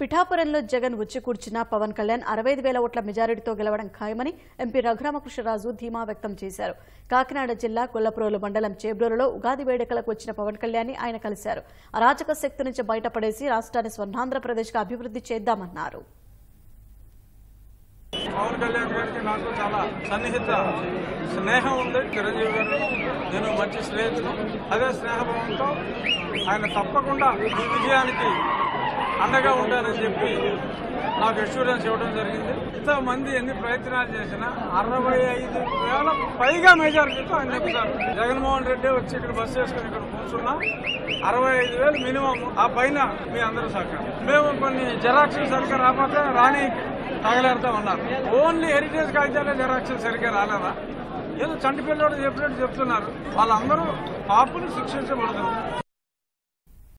పిఠాపురంలో జగన్ ఉచ్చి కూర్చున్న పవన్ కళ్యాణ్ అరవై ఐదు వేల ఓట్ల మెజారిటీతో గెలవడం ఖాయమని ఎంపీ రఘురామకృష్ణరాజు ధీమా వ్యక్తం చేశారు కాకినాడ జిల్లా కొల్లప్రోలు మండలం చేబ్రోలులో ఉగాది వేడుకలకు వచ్చిన పవన్ కళ్యాణ్ ఆయన కలిశారు అరాచక శక్తి నుంచి బయటపడేసి రాష్ట్రాన్ని స్వర్ణాంధ్రప్రదేశ్గా అభివృద్ధి చేద్దామన్నారు పవన్ కళ్యాణ్ గారికి నాకు చాలా సన్నిహిత స్నేహం ఉంది చిరంజీవి గారు నేను మంచి స్నేహితులు అదే స్నేహభావంతో ఆయన తప్పకుండా ఈ విజయానికి అండగా ఉంటారని చెప్పి నాకు అష్యూరెన్స్ ఇవ్వడం జరిగింది ఇంతమంది ఎన్ని ప్రయత్నాలు చేసినా అరవై ఐదు వేల పైగా మెజారిటీతో ఆయన నెగ్గుతారు జగన్మోహన్ రెడ్డి వచ్చి ఇక్కడ బస్సు చేసుకుని ఇక్కడ కూర్చున్నా అరవై ఐదు వేలు మినిమం ఆ పైన మీ అందరూ సహకారం మేము కొన్ని జెరాక్స్లు సరిగ్గా రాకపోతే రాణి తగలేరుతా ఉన్నారు ఓన్లీ హెరిటేజ్ కాగితాలే జెరాక్స్లు సరిగ్గా రాలేదా ఏదో చంటి పిల్లోడు చెప్పినట్టు చెప్తున్నారు వాళ్ళందరూ పాపులు శిక్షించబడదు